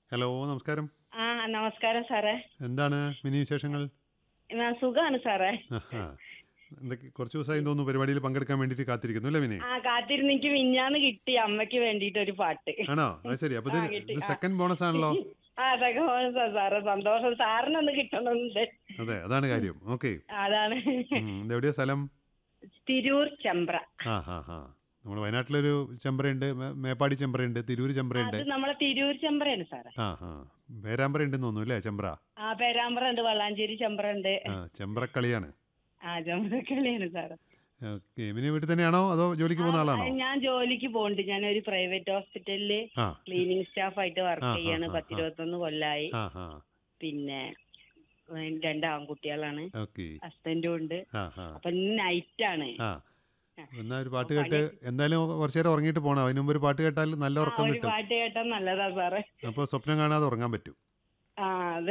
Hello നമസ്കാരം ആ നമസ്കാരം സാറേ എന്താണ് മിനി വിശേഷങ്ങൾ ഞാൻ സുഖാണ് സാറേ ആഹാ. എന്തൊക്കെ കുറച്ച് ദിവസമായി തോന്നുന്നു പരിപാടിയിൽ പങ്കെടുക്കാൻ വേണ്ടിയിട്ട് കാത്തിരിക്കുന്നു അല്ലേ മിനി ആ കാത്തിരുന്നെനിക്ക് മിഞ്ഞാന്ന് കിട്ടി അമ്മയ്ക്ക് വേണ്ടിയിട്ട് ഒരു പാട്ട് ആണോ അത് ശരി അപ്പൊ ഇത് ആ, കിട്ടി. ഇത് ആ. സെക്കൻഡ് ബോണസ് ആണല്ലോ ആ അതൊക്കെ മോനെ സാ- സാറേ സന്തോഷം സാറിനൊന്ന് കിട്ടണമെന്നുണ്ട് അതെ അതാണ് കാര്യം ഓക്കെ അതാണ് എവിടെയാ സ്ഥലം തിരൂർ ചെമ്പ്ര ആ ഹാ ഹാ നമ്മുടെ വയനാട്ടിലൊരു ചെമ്പ്രയുണ്ട് മേ- മേപ്പാടി ചെമ്പ്രയുണ്ട് തിരൂര് ചെമ്പ്രയുണ്ട് അത് നമ്മളെ തിരൂർ ചെമ്പ്രയാണ് സാറേ ആ ഹാ പേരാമ്പ്ര ഉണ്ടെന്ന് തോന്നുന്നു അല്ലേ ചെമ്പ്ര ആ പേരാമ്പ്ര ഉണ്ട് വള്ളാഞ്ചേരി ചെമ്പ്ര ഉണ്ട് ആ ചെമ്പ്രക്കളിയാണ് ആ ചെമ്പ്രക്കളിയാണ് സാറേ ഓക്കെ മിനി വീട്ടിൽ തന്നെയാണോ അതോ ജോലിക്ക് പോകുന്ന ആളാണോ ആ, ഞാൻ ജോലിക്ക് പോകുന്നുണ്ട് ഞാൻ ഒരു പ്രൈവറ്റ് ഹോസ്പിറ്റലില് ആ ക്ലീനിങ് സ്റ്റാഫായിട്ട് ആ, വർക്ക് ആ, ചെയ്യാണ് ആ, ആ. പത്തിരുപത്തൊന്ന് കൊല്ലായി ആ ഹാ പിന്നെ ഏ, രണ്ട് ആൺകുട്ടികളാണ് ഓക്കെ ഹസ്ബൻഡും ഉണ്ട് ആ ഹാ അപ്പൊ നൈറ്റ് ആണ് ആ എന്നാ ഒരു പാട്ട് കേട്ട് എന്തായാലും കുറച്ചു നേരം ഉറങ്ങിയിട്ട് പോകണം അതിന് മുമ്പ് ഒരു പാട്ട് കേട്ടാൽ നല്ല ആ, ഉറക്കം ഒരു കിട്ടും പാട്ട് കേട്ടാ നല്ലതാ സാറേ അപ്പോൾ സ്വപ്നം കാണാതെ ഉറങ്ങാൻ പറ്റും ആ അതെ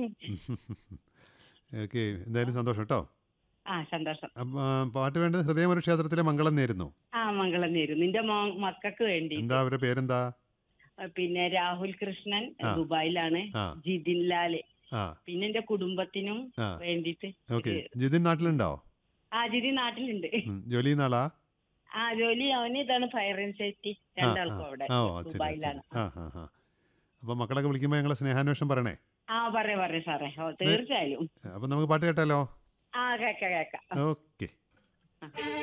ഓക്കെ എന്തായാലും സന്തോഷം കേട്ടോ ആ സന്തോഷം അപ്പം, ആ, പാട്ട് വേണ്ടത് ഹൃദയമൊരു ക്ഷേത്രത്തിലെ മംഗളം നേരുന്നു ആ മംഗളം നേരും നിന്റെ മോ മക്കൾക്ക് വേണ്ടി എന്താ അവരുടെ പേരെന്താ പിന്നെ രാഹുൽ കൃഷ്ണൻ ആ. ദുബായിലാണ് ആ ജിതിൻ ലാല് ആ പിന്നെ എന്റെ കുടുംബത്തിനും ആ വേണ്ടിയിട്ട് ഓക്കെ ജിതിൻ നാട്ടിലുണ്ടോ ആ ജിതിൻ നാട്ടിലുണ്ട് ഉം, ജോലി ചെയ്യുന്ന ആളാ ആ ജോലി അവന് ഇതാണ് ഫയർ ആൻഡ് സേഫ്റ്റി ആ രണ്ടാൾക്കും ആ അവിടെ ആ, ഓ അത് ശരി അത് ശരി ദുബായിലാണ് ആ ആ ആ അപ്പം മക്കളൊക്കെ വിളിക്കുമ്പോൾ ഞങ്ങളെ സ്നേഹാന്വേഷണം പറയണേ ആ പറയാ പറയാ സാറേ ഓ തീർച്ചയായും അപ്പം നമുക്ക് പാട്ട് കേട്ടാലോ ആ കേക്കാം കേക്കാം ഓക്കെ ആ.